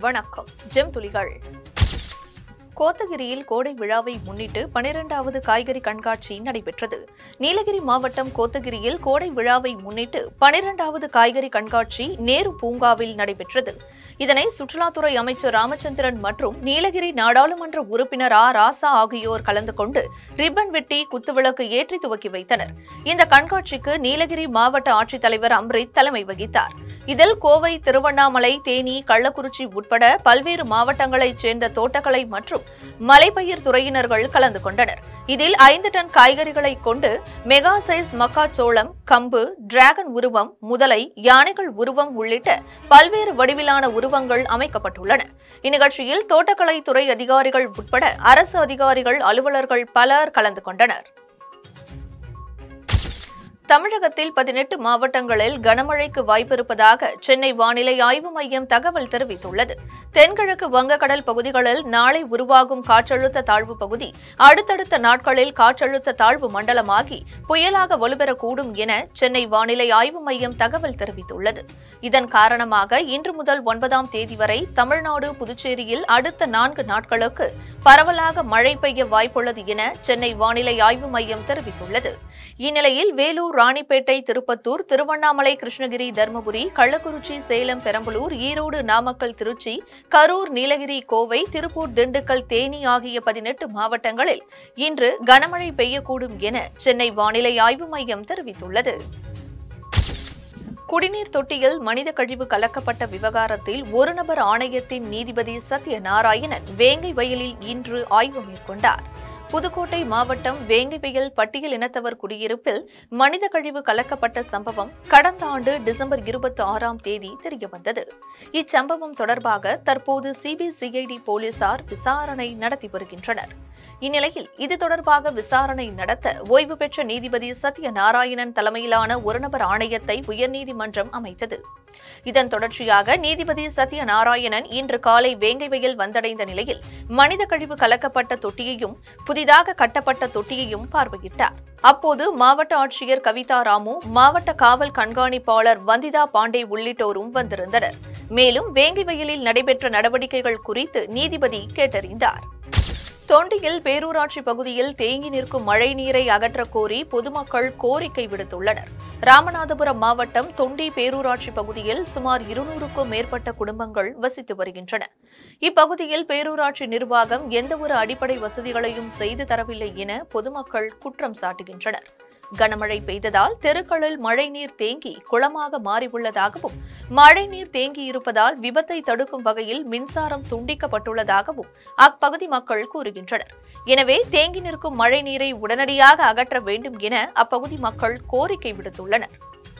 வணக்கம் ஜெம் துளிகள் கோத்தகிரியில் கோடை விழாவை முன்னிட்டு பனிரெண்டாவது காய்கறி கண்காட்சி நடைபெற்றது நீலகிரி மாவட்டம் கோத்தகிரியில் கோடை விழாவை முன்னிட்டு பனிரெண்டாவது காய்கறி கண்காட்சி நேரு பூங்காவில் நடைபெற்றது இதனை சுற்றுலாத்துறை அமைச்சர் ராமச்சந்திரன் மற்றும் நீலகிரி நாடாளுமன்ற உறுப்பினர் ஆ ராசா ஆகியோர் கலந்து கொண்டு ரிப்பன் வெட்டி குத்துவிளக்கு ஏற்றி துவக்கி வைத்தனர் இந்த கண்காட்சிக்கு நீலகிரி மாவட்ட ஆட்சித்தலைவர் அம்ரித் தலைமை வகித்தார் இதில் கோவை திருவண்ணாமலை தேனி கள்ளக்குறிச்சி உட்பட பல்வேறு மாவட்டங்களைச் சேர்ந்த தோட்டக்கலை மற்றும் மலைப்பயிர் துறையினர்கள் கலந்து கொண்டனர் இதில் ஐந்து டன் காய்கறிகளை கொண்டு மெகா சைஸ் மக்காச்சோளம் கம்பு டிராகன் உருவம் முதலை யானைகள் உருவம் உள்ளிட்ட பல்வேறு வடிவிலான உருவங்கள் அமைக்கப்பட்டுள்ளன இந்நிகழ்ச்சியில் தோட்டக்கலை துறை அதிகாரிகள் உட்பட அரசு அதிகாரிகள் அலுவலர்கள் பலர் கலந்து கொண்டனர் தமிழகத்தில் பதினெட்டு மாவட்டங்களில் கனமழைக்கு வாய்ப்பிருப்பதாக சென்னை வானிலை ஆய்வு மையம் தகவல் தெரிவித்துள்ளது தென்கிழக்கு வங்கக்கடல் பகுதிகளில் நாளை உருவாகும் காற்றழுத்த தாழ்வு பகுதி அடுத்தடுத்த நாட்களில் காற்றழுத்த தாழ்வு மண்டலமாகி புயலாக வலுப்பெறக்கூடும் என சென்னை வானிலை ஆய்வு மையம் தகவல் தெரிவித்துள்ளது இதன் காரணமாக இன்று முதல் ஒன்பதாம் தேதி வரை தமிழ்நாடு புதுச்சேரியில் அடுத்த நான்கு நாட்களுக்கு பரவலாக மழை பெய்ய வாய்ப்புள்ளது என சென்னை வானிலை ஆய்வு மையம் தெரிவித்துள்ளது இந்நிலையில் வேலூர் ராணிப்பேட்டை திருப்பத்தூர் திருவண்ணாமலை கிருஷ்ணகிரி தருமபுரி கள்ளக்குறிச்சி சேலம் பெரம்பலூர் ஈரோடு நாமக்கல் திருச்சி கரூர் நீலகிரி கோவை திருப்பூர் திண்டுக்கல் தேனி ஆகிய பதினெட்டு மாவட்டங்களில் இன்று கனமழை பெய்யக்கூடும் என சென்னை வானிலை ஆய்வு மையம் தெரிவித்துள்ளது குடிநீர் தொட்டியில் மனித கழிவு கலக்கப்பட்ட விவகாரத்தில் ஒரு நபர் ஆணையத்தின் நீதிபதி சத்யநாராயணன் வேங்கை வயலில் இன்று ஆய்வு மேற்கொண்டார் புதுக்கோட்டை மாவட்டம் வேங்கைவயல் பட்டியல் இனத்தவர் குடியிருப்பில் மனித கழிவு கலக்கப்பட்ட சம்பவம் கடந்த ஆண்டு டிசம்பர் இருபத்தி ஆறாம் தேதி தெரியவந்தது இச்சம்பவம் தொடர்பாக தற்போது சிபிசிஐடி போலீசார் விசாரணை நடத்தி வருகின்றனர் இந்நிலையில் இது தொடர்பாக விசாரணை நடத்த ஓய்வு பெற்ற நீதிபதி சத்யநாராயணன் தலைமையிலான ஒருநபர் ஆணையத்தை உயர்நீதிமன்றம் அமைத்தது இதன் தொடர்ச்சியாக நீதிபதி சத்யநாராயணன் இன்று காலை வேங்கைவயல் வந்தடைந்த நிலையில் மனித கழிவு கலக்கப்பட்ட தொட்டியையும் புதிதாக கட்டப்பட்ட தொட்டியையும் பார்வையிட்டார் அப்போது மாவட்ட ஆட்சியர் கவிதா ராமு மாவட்ட காவல் கண்காணிப்பாளர் வந்திதா பாண்டே உள்ளிட்டோரும் வந்திருந்தனர் மேலும் வேங்கிவயலில் நடைபெற்ற நடவடிக்கைகள் குறித்து நீதிபதி கேட்டறிந்தார் தொண்டியில் பேரூராட்சி பகுதியில் தேங்கி நிற்கும் மழைநீரை அகற்றக் கோரி பொதுமக்கள் கோரிக்கை விடுத்துள்ளனர் ராமநாதபுரம் மாவட்டம் தொண்டி பேரூராட்சி பகுதியில் சுமார் இருநூறுக்கும் மேற்பட்ட குடும்பங்கள் வசித்து வருகின்றன இப்பகுதியில் பேரூராட்சி நிர்வாகம் எந்தவொரு அடிப்படை வசதிகளையும் செய்து தரவில்லை என பொதுமக்கள் குற்றம் சாட்டுகின்றனர் கனமழை பெய்ததால் தெருக்களில் மழைநீர் தேங்கி குளமாக மாறியுள்ளதாகவும் மழைநீர் தேங்கியிருப்பதால் விபத்தை தடுக்கும் வகையில் மின்சாரம் துண்டிக்கப்பட்டுள்ளதாகவும் அப்பகுதி மக்கள் கூறுகின்றனர் எனவே தேங்கி நிற்கும் மழைநீரை உடனடியாக அகற்ற வேண்டும் என அப்பகுதி மக்கள் கோரிக்கை விடுத்துள்ளனர்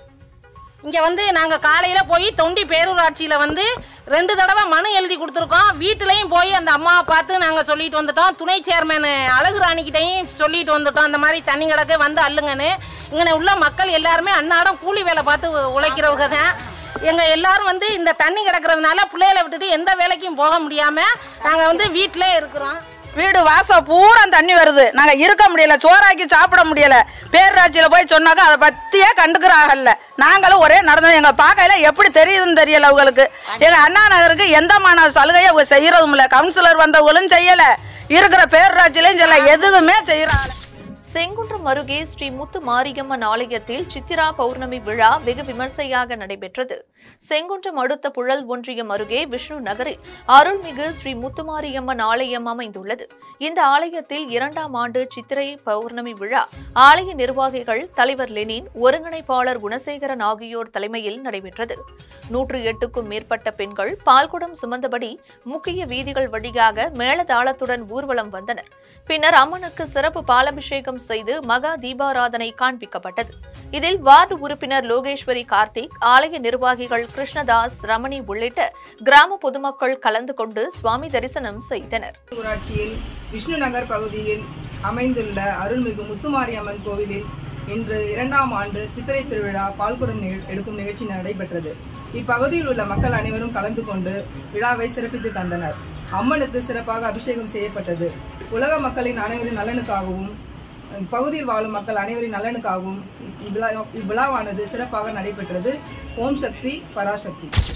இங்க வந்து நாங்க காலையில போய் தொண்டி பேரூராட்சியில வந்து ரெண்டு தடவை மனு எழுதி கொடுத்துருக்கோம் வீட்டுலயும் போய் அந்த அம்மாவை பார்த்து நாங்க சொல்லிட்டு வந்துட்டோம் துணை சேர்மேன் அழகுராணிக்கிட்டையும் சொல்லிட்டு வந்துட்டோம் அந்த மாதிரி தண்ணி கிடக்க வந்து அள்ளுங்கன்னு இங்கே உள்ள மக்கள் எல்லாருமே அன்னாடம் கூலி வேலை பார்த்து உ- உழைக்கிறவங்க தான் எங்க எல்லாரும் வந்து இந்த தண்ணி கிடக்கிறதுனால பிள்ளைகளை விட்டுட்டு எந்த வேலைக்கும் போக முடியாம நாங்க வந்து வீட்டிலே இருக்கிறோம் வீடு வாசம் பூரா தண்ணி வருது நாங்க இருக்க முடியல சோறாக்கி சாப்பிட முடியல பேரூராட்சியில போய் சொன்னாக்க அதை பத்தியே கண்டுக்கிறாங்கல்ல நாங்களும் ஒரே நடந்தது எங்களை பார்க்கையில எப்படி தெரியுதுன்னு தெரியல அவங்களுக்கு எங்க அண்ணா நகருக்கு எந்தமான சலுகையும் அவங்க செய்யறதும் இல்ல கவுன்சிலர் வந்தவங்களும் செய்யல இருக்கிற பேரூராட்சியிலையும் செய்யல எதுவுமே செய்யறாங்க செங்குன்றம் அருகே ஸ்ரீ முத்து மாரியம்மன் ஆலயத்தில் சித்திரா பௌர்ணமி விழா வெகு விமர்சையாக நடைபெற்றது செங்குன்றம் அடுத்த புழல் ஒன்றியம் அருகே விஷ்ணு நகரில் அருள்மிகு ஸ்ரீ முத்துமாரியம்மன் ஆலயம் அமைந்துள்ளது இந்த ஆலயத்தில் இரண்டாம் ஆண்டு சித்திரை பௌர்ணமி விழா ஆலய நிர்வாகிகள் தலைவர் லெனின் ஒருங்கிணைப்பாளர் குணசேகரன் ஆகியோர் தலைமையில் நடைபெற்றது நூற்று எட்டுக்கும் மேற்பட்ட பெண்கள் பால்குடம் சுமந்தபடி முக்கிய வீதிகள் வழியாக மேளதாளத்துடன் ஊர்வலம் வந்தனர் பின்னர் அம்மனுக்கு சிறப்பு பாலபிஷேகம் செய்து மகா தீபாராதனை காண்பிக்கப்பட்டது இதில் வார்டு உறுப்பினர் லோகேஸ்வரி கார்த்திக் ஆலய நிர்வாகிகள் கிருஷ்ணதாஸ் ரமணி உள்ளிட்ட கிராம பொதுமக்கள் கலந்து கொண்டு சுவாமி தரிசனம் செய்தனர் ஊராட்சியில் விஷ்ணு நகர் பகுதியில் அமைந்துள்ள அருள்மிகு முத்துமாரியம்மன் கோவிலில் இன்று இரண்டாம் ஆண்டு சித்திரை திருவிழா பால்குடம் நிக- எடுக்கும் நிகழ்ச்சி நடைபெற்றது இப்பகுதியில் உள்ள மக்கள் அனைவரும் கலந்து கொண்டு விழாவை சிறப்பித்து தந்தனர் அம்மனுக்கு சிறப்பாக அபிஷேகம் செய்யப்பட்டது உலக மக்களின் அனைவரின் நலனுக்காகவும் இப்பகுதியில் வாழும் மக்கள் அனைவரின் நலனுக்காகவும் இவ்விழா இவ்விழாவானது சிறப்பாக நடைபெற்றது ஓம் சக்தி பராசக்தி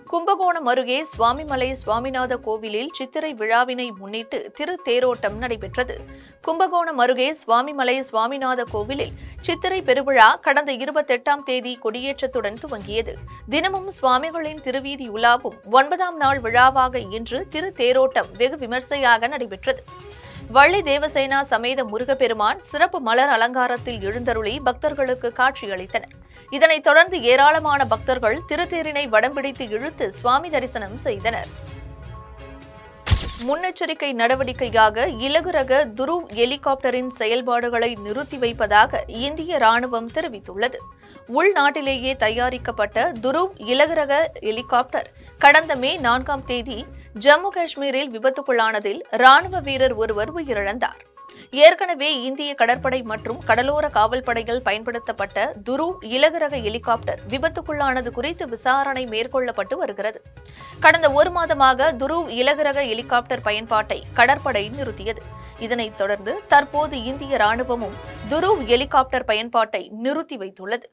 கும்பகோணம் அருகே சுவாமிமலை சுவாமிநாத கோவிலில் சித்திரை விழாவினை முன்னிட்டு திரு தேரோட்டம் நடைபெற்றது கும்பகோணம் அருகே சுவாமிமலை சுவாமிநாத கோவிலில் சித்திரை பெருவிழா கடந்த இருபத்தெட்டாம் தேதி கொடியேற்றத்துடன் துவங்கியது தினமும் சுவாமிகளின் திருவீதி உலாவும் ஒன்பதாம் நாள் விழாவாக இன்று திரு தேரோட்டம் வெகு விமர்சையாக நடைபெற்றது வள்ளி தேவசேனா சமேத முருகப்பெருமான் சிறப்பு மலர் அலங்காரத்தில் எழுந்தருளி பக்தர்களுக்கு காட்சியளித்தனர் இதனைத் தொடர்ந்து ஏராளமான பக்தர்கள் திருத்தேரினை வடம் பிடித்து இழுத்து சுவாமி தரிசனம் செய்தனர் முன்னெச்சரிக்கை நடவடிக்கையாக இலகு ரக துருவ் ஹெலிகாப்டரின் செயல்பாடுகளை நிறுத்தி வைப்பதாக இந்திய ராணுவம் தெரிவித்துள்ளது உள்நாட்டிலேயே தயாரிக்கப்பட்ட துருவ் இலகு ரக ஹெலிகாப்டர் கடந்த மே நான்காம் தேதி ஜம்மு காஷ்மீரில் விபத்துக்குள்ளானதில் ராணுவ வீரர் ஒருவர் உயிரிழந்தார் ஏற்கனவே இந்திய கடற்படை மற்றும் கடலோர காவல்படையில் பயன்படுத்தப்பட்ட துருவ் இலகு ரக ஹெலிகாப்டர் விபத்துக்குள்ளானது குறித்து விசாரணை மேற்கொள்ளப்பட்டு வருகிறது கடந்த ஒரு மாதமாக துருவ் இலகு ரக ஹெலிகாப்டர் பயன்பாட்டை கடற்படை நிறுத்தியது இதனைத் தொடர்ந்து தற்போது இந்திய ராணுவமும் துருவ் ஹெலிகாப்டர் பயன்பாட்டை நிறுத்தி வைத்துள்ளது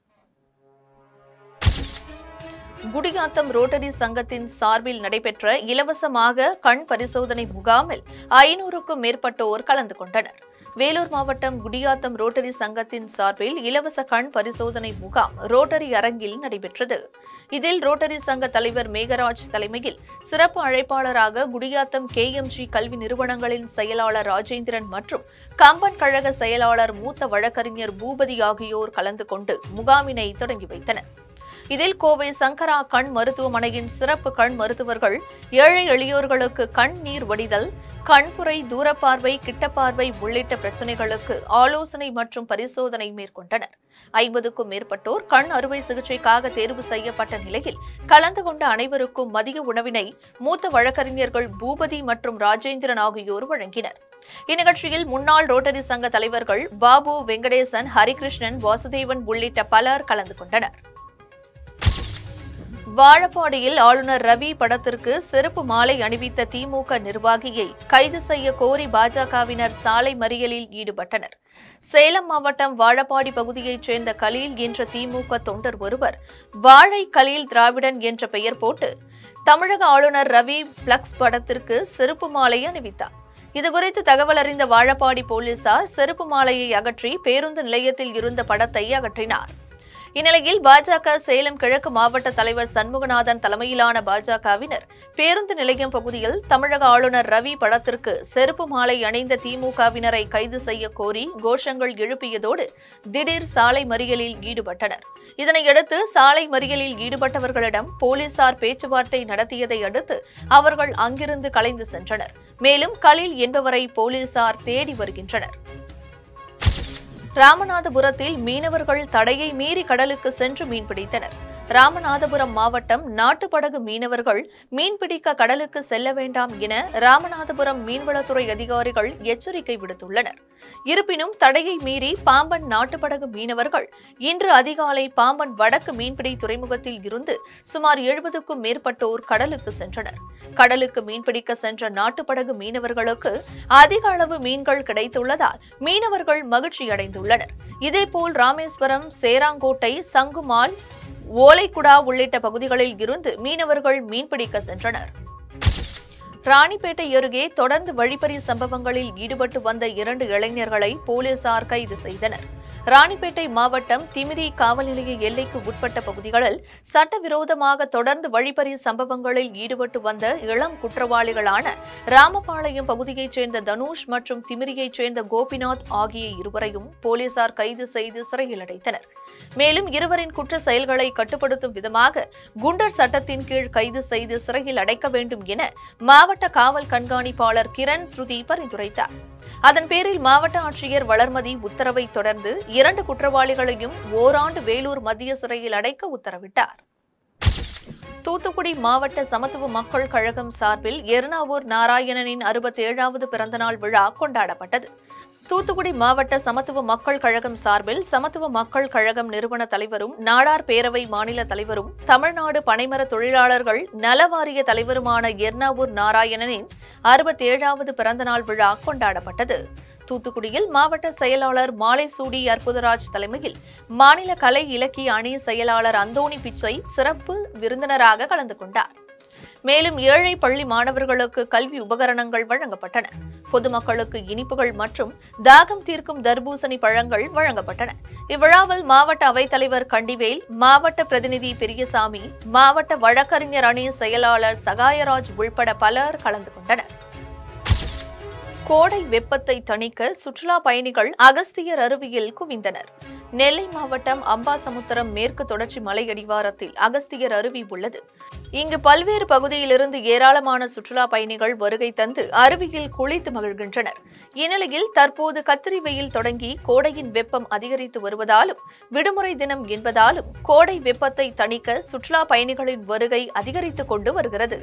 குடியாத்தம் ரோட்டரி சங்கத்தின் சார்பில் நடைபெற்ற இலவசமாக கண் பரிசோதனை முகாமில் ஐநூறுக்கும் மேற்பட்டோர் கலந்து கொண்டனர் வேலூர் மாவட்டம் குடியாத்தம் ரோட்டரி சங்கத்தின் சார்பில் இலவச கண் பரிசோதனை முகாம் ரோட்டரி அரங்கில் நடைபெற்றது இதில் ரோட்டரி சங்க தலைவர் மேகராஜ் தலைமையில் சிறப்பு அழைப்பாளராக குடியாத்தம் கேஎம்ஜி கல்வி நிறுவனங்களின் செயலாளர் ராஜேந்திரன் மற்றும் கம்பன் கழக செயலாளர் மூத்த வழக்கறிஞர் பூபதி ஆகியோர் கலந்து கொண்டு முகாமினை தொடங்கி வைத்தனர் இதில் கோவை சங்கரா கண் மருத்துவமனையின் சிறப்பு கண் மருத்துவர்கள் ஏழை எளியோர்களுக்கு கண் நீர் வடிதல் கண்புரை தூரப்பார்வை கிட்டப்பார்வை உள்ளிட்ட பிரச்சினைகளுக்கு ஆலோசனை மற்றும் பரிசோதனை மேற்கொண்டனர் ஐம்பதுக்கும் மேற்பட்டோர் கண் அறுவை சிகிச்சைக்காக தேர்வு செய்யப்பட்ட நிலையில் கலந்து கொண்ட அனைவருக்கும் மதிய உணவினை மூத்த வழக்கறிஞர்கள் பூபதி மற்றும் ராஜேந்திரன் ஆகியோர் வழங்கினர் இந்நிகழ்ச்சியில் முன்னாள் ரோட்டரி சங்க தலைவர்கள் பாபு வெங்கடேசன் ஹரிகிருஷ்ணன் வாசுதேவன் உள்ளிட்ட பலர் கலந்து கொண்டனர் வாழப்பாடியில் ஆளுநர் ரவி படத்திற்கு செருப்பு மாலை அணிவித்த திமுக நிர்வாகியை கைது செய்ய கோரி பாஜகவினர் சாலை மறியலில் ஈடுபட்டனர் சேலம் மாவட்டம் வாழப்பாடி பகுதியைச் சேர்ந்த கலீல் என்ற திமுக தொண்டர் ஒருவர் வாழை கலீல் திராவிடன் என்ற பெயர் போட்டு தமிழக ஆளுநர் ரவி பிளக்ஸ் படத்திற்கு செருப்பு மாலை அணிவித்தார் இதுகுறித்து தகவல் அறிந்த வாழப்பாடி போலீசார் செருப்பு மாலையை அகற்றி பேருந்து நிலையத்தில் இருந்த படத்தை அகற்றினார் இந்நிலையில் பாஜக சேலம் கிழக்கு மாவட்ட தலைவர் சண்முகநாதன் தலைமையிலான பாஜகவினர் பேருந்து நிலையம் பகுதியில் தமிழக ஆளுநர் ரவி படத்திற்கு செருப்பு மாலை அணிந்த திமுகவினரை கைது செய்ய கோரி கோஷங்கள் எழுப்பியதோடு திடீர் சாலை மறியலில் ஈடுபட்டனர் இதனையடுத்து சாலை மறியலில் ஈடுபட்டவர்களிடம் போலீசார் பேச்சுவார்த்தை நடத்தியதை அடுத்து அவர்கள் அங்கிருந்து கலைந்து சென்றனர் மேலும் கலில் என்பவரை போலீசார் தேடி வருகின்றனர் ராமநாதபுரத்தில் மீனவர்கள் தடையை மீறி கடலுக்கு சென்று மீன்பிடித்தனர் ராமநாதபுரம் மாவட்டம் நாட்டுப்படகு மீனவர்கள் மீன்பிடிக்க கடலுக்கு செல்ல வேண்டாம் என ராமநாதபுரம் மீன்வளத்துறை அதிகாரிகள் எச்சரிக்கை விடுத்துள்ளனர் இருப்பினும் தடையை மீறி பாம்பன் நாட்டுப்படகு மீனவர்கள் இன்று அதிகாலை பாம்பன் வடக்கு மீன்பிடி துறைமுகத்தில் இருந்து சுமார் எழுபதுக்கும் மேற்பட்டோர் கடலுக்கு சென்றனர் கடலுக்கு மீன்பிடிக்க சென்ற நாட்டுப்படகு மீனவர்களுக்கு அதிக அளவு மீன்கள் கிடைத்துள்ளதால் மீனவர்கள் மகிழ்ச்சியடைந்துள்ளனர் இதேபோல் ராமேஸ்வரம் சேராங்கோட்டை சங்குமால் ஓலைக்குடா உள்ளிட்ட பகுதிகளில் இருந்து மீனவர்கள் மீன்பிடிக்க சென்றனர் ராணிப்பேட்டை அருகே தொடர்ந்து வழிப்பறி சம்பவங்களில் ஈடுபட்டு வந்த இரண்டு இளைஞர்களை போலீசார் கைது செய்தனர் ராணிப்பேட்டை மாவட்டம் திமிரி காவல் நிலைய எல்லைக்கு உட்பட்ட பகுதிகளில் சட்டவிரோதமாக தொடர்ந்து வழிப்பறி சம்பவங்களில் ஈடுபட்டு வந்த இளம் குற்றவாளிகளான ராமபாளையம் பகுதியைச் சேர்ந்த தனுஷ் மற்றும் திமிரியைச் சேர்ந்த கோபிநாத் ஆகிய இருவரையும் போலீசார் கைது செய்து சிறையில் அடைத்தனர் மேலும் இருவரின் குற்ற செயல்களை கட்டுப்படுத்தும் விதமாக குண்டர் சட்டத்தின் கீழ் கைது செய்து சிறையில் அடைக்க வேண்டும் என மாவட்ட காவல் கண்காணிப்பாளர் கிரண் ஸ்ருதி பரிந்துரைத்தார் அதன் பேரில் மாவட்ட ஆட்சியர் வளர்மதி உத்தரவை தொடர்ந்து இரண்டு குற்றவாளிகளையும் ஓராண்டு வேலூர் மத்திய சிறையில் அடைக்க உத்தரவிட்டார் தூத்துக்குடி மாவட்ட சமத்துவ மக்கள் கழகம் சார்பில் எர்ணாவூர் நாராயணனின் அறுபத்தேழாவது பிறந்தநாள் விழா கொண்டாடப்பட்டது தூத்துக்குடி மாவட்ட சமத்துவ மக்கள் கழகம் சார்பில் சமத்துவ மக்கள் கழகம் நிறுவன தலைவரும் நாடார் பேரவை மாநில தலைவரும் தமிழ்நாடு பனைமர தொழிலாளர்கள் நலவாரிய தலைவருமான எர்ணாவூர் நாராயணனின் அறுபத்தேழாவது பிறந்தநாள் விழா கொண்டாடப்பட்டது தூத்துக்குடியில் மாவட்ட செயலாளர் மாலை சூடி அற்புதராஜ் தலைமையில் மாநில கலை இலக்கிய அணி செயலாளர் அந்தோணி பிச்சை சிறப்பு விருந்தினராக கலந்து கொண்டார் மேலும் ஏழை பள்ளி மாணவர்களுக்கு கல்வி உபகரணங்கள் வழங்கப்பட்டன பொதுமக்களுக்கு இனிப்புகள் மற்றும் தாகம் தீர்க்கும் தர்பூசணி பழங்கள் வழங்கப்பட்டன இவ்விழாவில் மாவட்ட அவைத்தலைவர் கண்டிவேல் மாவட்ட பிரதிநிதி பெரியசாமி மாவட்ட வழக்கறிஞர் அணி செயலாளர் சகாயராஜ் உள்பட பலர் கலந்து கொண்டனர் கோடை வெப்பத்தை தணிக்க சுற்றுலா பயணிகள் அகஸ்தியர் அருவியில் குவிந்தனர் நெல்லை மாவட்டம் அம்பாசமுத்திரம் மேற்கு தொடர்ச்சி மலையடிவாரத்தில் அகஸ்தியர் அருவி உள்ளது இங்கு பல்வேறு பகுதியிலிருந்து ஏராளமான சுற்றுலா பயணிகள் வருகை தந்து அருவியில் குளித்து மகிழ்கின்றனர் இந்நிலையில் தற்போது கத்திரி வெயில் தொடங்கி கோடையின் வெப்பம் அதிகரித்து வருவதாலும் விடுமுறை தினம் என்பதாலும் கோடை வெப்பத்தை தணிக்க சுற்றுலா பயணிகளின் வருகை அதிகரித்துக் கொண்டு வருகிறது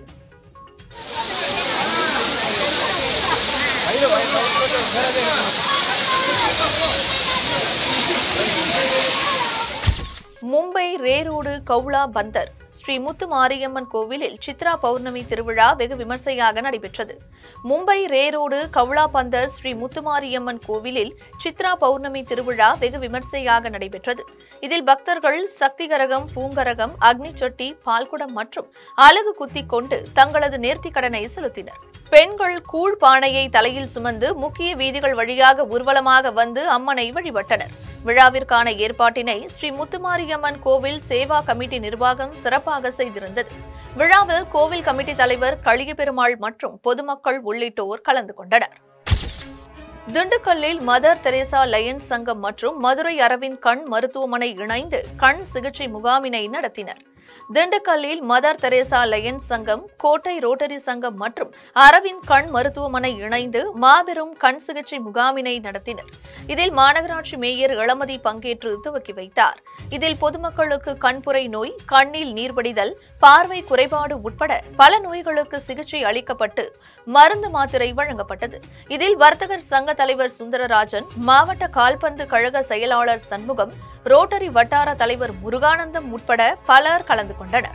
மும்பை ரேரோடு கவுளா பந்தர் ஸ்ரீ முத்து மாரியம்மன் கோவிலில் சித்ரா பௌர்ணமி திருவிழா வெகு விமர்சையாக நடைபெற்றது மும்பை ரேரோடு கவுளா பந்தர் ஸ்ரீ முத்துமாரியம்மன் கோவிலில் சித்ரா பௌர்ணமி திருவிழா வெகு விமர்சையாக நடைபெற்றது இதில் பக்தர்கள் சக்தி கரகம் பூங்கரகம் அக்னி சொட்டி பால்குடம் மற்றும் அலகு குத்திக் கொண்டு தங்களது நேர்த்திக் கடனை செலுத்தினர் பெண்கள் கூழ் பானையை தலையில் சுமந்து முக்கிய வீதிகள் வழியாக ஊர்வலமாக வந்து அம்மனை வழிபட்டனர் விழாவிற்கான ஏற்பாட்டினை ஸ்ரீ முத்துமாரியம்மன் கோவில் சேவா கமிட்டி நிர்வாகம் சிறப்பாக செய்திருந்தது விழாவில் கோவில் கமிட்டி தலைவர் கலிய பெருமாள் மற்றும் பொதுமக்கள் உள்ளிட்டோர் கலந்து கொண்டனர் திண்டுக்கல்லில் மதர் தெரேசா லயன்ஸ் சங்கம் மற்றும் மதுரை அரவிந்த் கண் மருத்துவமனை இணைந்து கண் சிகிச்சை முகாமினை நடத்தினர் திண்டுக்கல்லில் மதர் தெரேசா லயன்ஸ் சங்கம் கோட்டை ரோட்டரி சங்கம் மற்றும் அரவிந்த் கண் மருத்துவமனை இணைந்து மாபெரும் கண் சிகிச்சை முகாமினை நடத்தினர் இதில் மாநகராட்சி மேயர் இளமதி பங்கேற்று துவக்கி வைத்தார் இதில் பொதுமக்களுக்கு கண்புரை நோய் கண்ணில் நீர்வடிதல் பார்வை குறைபாடு உட்பட பல நோய்களுக்கு சிகிச்சை அளிக்கப்பட்டு மருந்து மாத்திரை வழங்கப்பட்டது இதில் வர்த்தகர் சங்க தலைவர் சுந்தரராஜன் மாவட்ட கால்பந்து கழக செயலாளர் சண்முகம் ரோட்டரி வட்டார தலைவர் முருகானந்தம் உட்பட பலர் கலந்து கொண்டனர்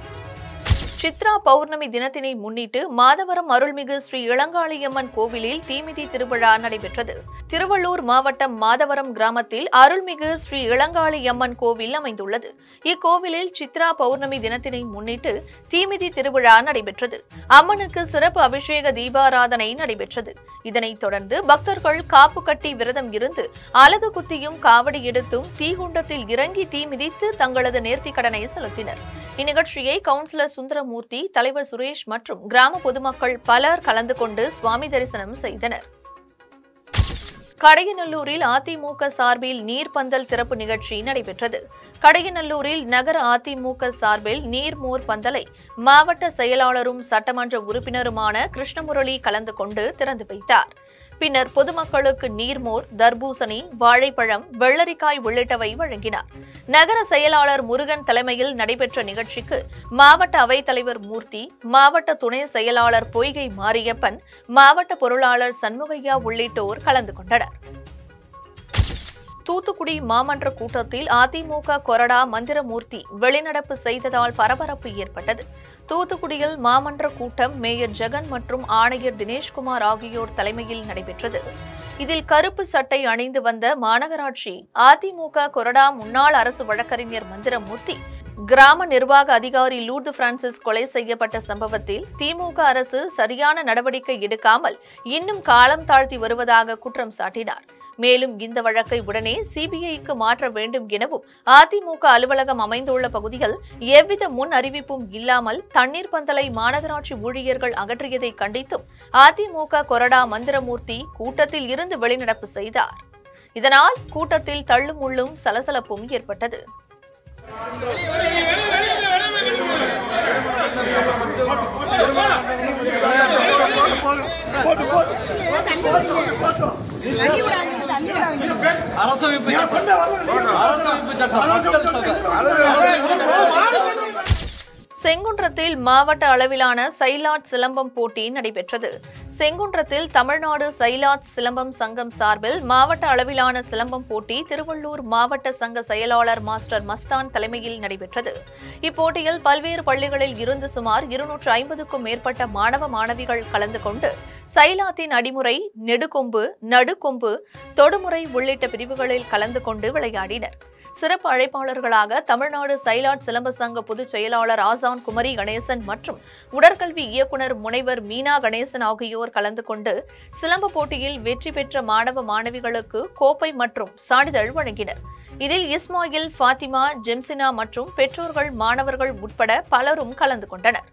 சித்ரா பௌர்ணமி தினத்தினை முன்னிட்டு மாதவரம் அருள்மிகு ஸ்ரீ இளங்காளியம்மன் கோவிலில் தீமிதி திருவிழா நடைபெற்றது திருவள்ளூர் மாவட்டம் மாதவரம் கிராமத்தில் அருள்மிகு ஸ்ரீ இளங்காளியம்மன் கோவில் அமைந்துள்ளது இக்கோவிலில் சித்ரா பௌர்ணமி தினத்தினை முன்னிட்டு தீமிதி திருவிழா நடைபெற்றது அம்மனுக்கு சிறப்பு அபிஷேக தீபாராதனை நடைபெற்றது இதனைத் தொடர்ந்து பக்தர்கள் காப்பு கட்டி விரதம் இருந்து அலகு குத்தியும் காவடி எடுத்தும் தீகுண்டத்தில் இறங்கி தீ மிதித்து தங்களது நேர்த்திக் கடனை செலுத்தினர் இந்நிகழ்ச்சியை கவுன்சிலர் சுந்தரமூர்த்தி தலைவர் சுரேஷ் மற்றும் கிராம பொதுமக்கள் பலர் கலந்து கொண்டு சுவாமி தரிசனம் செய்தனர் கடையநல்லூரில் அதிமுக சார்பில் நீர்பந்தல் திறப்பு நிகழ்ச்சி நடைபெற்றது கடையநல்லூரில் நகர அதிமுக சார்பில் நீர்மோர் பந்தலை மாவட்ட செயலாளரும் சட்டமன்ற உறுப்பினருமான கிருஷ்ணமுரளி கலந்து கொண்டு திறந்து வைத்தார் பின்னர் பொதுமக்களுக்கு நீர்மோர் தர்பூசணி வாழைப்பழம் வெள்ளரிக்காய் உள்ளிட்டவை வழங்கினார் நகர செயலாளர் முருகன் தலைமையில் நடைபெற்ற நிகழ்ச்சிக்கு மாவட்ட அவைத்தலைவர் மூர்த்தி மாவட்ட துணை செயலாளர் பொய்கை மாரியப்பன் மாவட்ட பொருளாளர் சண்முகையா உள்ளிட்டோர் கலந்து கொண்டனர் தூத்துக்குடி மாமன்ற கூட்டத்தில் அதிமுக கொறடா மந்திரமூர்த்தி வெளிநடப்பு செய்ததால் பரபரப்பு ஏற்பட்டது தூத்துக்குடியில் மாமன்ற கூட்டம் மேயர் ஜெகன் மற்றும் ஆணையர் தினேஷ்குமார் ஆகியோர் தலைமையில் நடைபெற்றது இதில் கருப்பு சட்டை அணிந்து வந்த மாநகராட்சி அதிமுக கொறடா முன்னாள் அரசு வழக்கறிஞர் மந்திரமூர்த்தி கிராம நிர்வாக அதிகாரி லூர்து பிரான்சிஸ் கொலை செய்யப்பட்ட சம்பவத்தில் திமுக அரசு சரியான நடவடிக்கை எடுக்காமல் இன்னும் காலம் தாழ்த்தி வருவதாக குற்றம் சாட்டினார் மேலும் இந்த வழக்கை உடனே சிபிஐக்கு மாற்ற வேண்டும் எனவும் அதிமுக அலுவலகம் அமைந்துள்ள பகுதியில் எவ்வித முன் அறிவிப்பும் இல்லாமல் தண்ணீர் பந்தலை மாநகராட்சி ஊழியர்கள் அகற்றியதை கண்டித்தும் அதிமுக கொறடா மந்திரமூர்த்தி கூட்டத்தில் இருந்து வெளிநடப்பு செய்தார் இதனால் கூட்டத்தில் தள்ளுமுள்ளும் சலசலப்பும் ஏற்பட்டது அரசமைப்பு சட்டம் அரசமைப்பு சட்டம் மக்கள் சபை செங்குன்றத்தில் மாவட்ட அளவிலான சைலாட் சிலம்பம் போட்டி நடைபெற்றது செங்குன்றத்தில் தமிழ்நாடு சைலாட் சிலம்பம் சங்கம் சார்பில் மாவட்ட அளவிலான சிலம்பம் போட்டி திருவள்ளூர் மாவட்ட சங்க செயலாளர் மாஸ்டர் மஸ்தான் தலைமையில் நடைபெற்றது இப்போட்டியில் பல்வேறு பள்ளிகளில் இருந்து சுமார் இருநூற்று ஐம்பதுக்கும் மேற்பட்ட மாணவ மாணவிகள் கலந்து கொண்டு சைலாத்தின் அடிமுறை நெடுகொம்பு நடுக்கொம்பு தொடுமுறை உள்ளிட்ட பிரிவுகளில் கலந்து கொண்டு விளையாடினர் சிறப்பு அழைப்பாளர்களாக தமிழ்நாடு சைலாட் சிலம்ப சங்க பொதுச் செயலாளர் ஆசான் குமரி கணேசன் மற்றும் உடற்கல்வி இயக்குனர் முனைவர் மீனா கணேசன் ஆகியோர் கலந்து கொண்டு சிலம்ப போட்டியில் வெற்றி பெற்ற மாணவ மாணவிகளுக்கு கோப்பை மற்றும் சான்றிதழ் வழங்கினர் இதில் இஸ்மாயில் ஃபாத்திமா ஜெம்சினா மற்றும் பெற்றோர்கள் மாணவர்கள் உட்பட பலரும் கலந்து கொண்டனர்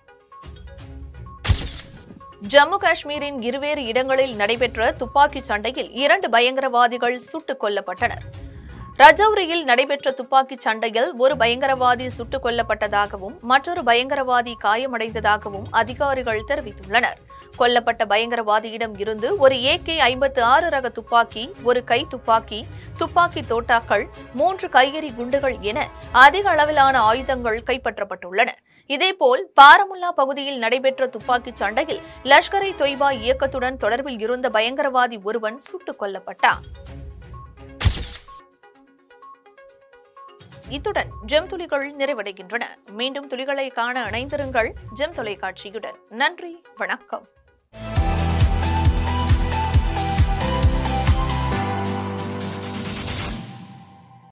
ஜம்மு காஷ்மீரின் இருவேறு இடங்களில் நடைபெற்ற துப்பாக்கிச் சண்டையில் இரண்டு பயங்கரவாதிகள் சுட்டுக் கொல்லப்பட்டனர் ரஜௌரியில் நடைபெற்ற துப்பாக்கிச் சண்டையில் ஒரு பயங்கரவாதி சுட்டுக் கொல்லப்பட்டதாகவும் மற்றொரு பயங்கரவாதி காயமடைந்ததாகவும் அதிகாரிகள் தெரிவித்துள்ளனர் கொல்லப்பட்ட பயங்கரவாதியிடம் இருந்து ஒரு ஏகே ஐம்பத்து ஆறு ரக துப்பாக்கி ஒரு கை துப்பாக்கி துப்பாக்கி தோட்டாக்கள் மூன்று கையெறி குண்டுகள் என அதிக அளவிலான ஆயுதங்கள் கைப்பற்றப்பட்டுள்ளன இதேபோல் பாரமுல்லா பகுதியில் நடைபெற்ற துப்பாக்கிச் சண்டையில் லஷ்கர் இ தொய்பா இயக்கத்துடன் தொடர்பில் இருந்த பயங்கரவாதி ஒருவன் சுட்டுக் கொல்லப்பட்டான் இத்துடன் ஜெம் துளிகள் நிறைவடைகின்றன மீண்டும் துளிகளை காண இணைந்திருங்கள் ஜெம் தொலைக்காட்சியுடன் நன்றி வணக்கம்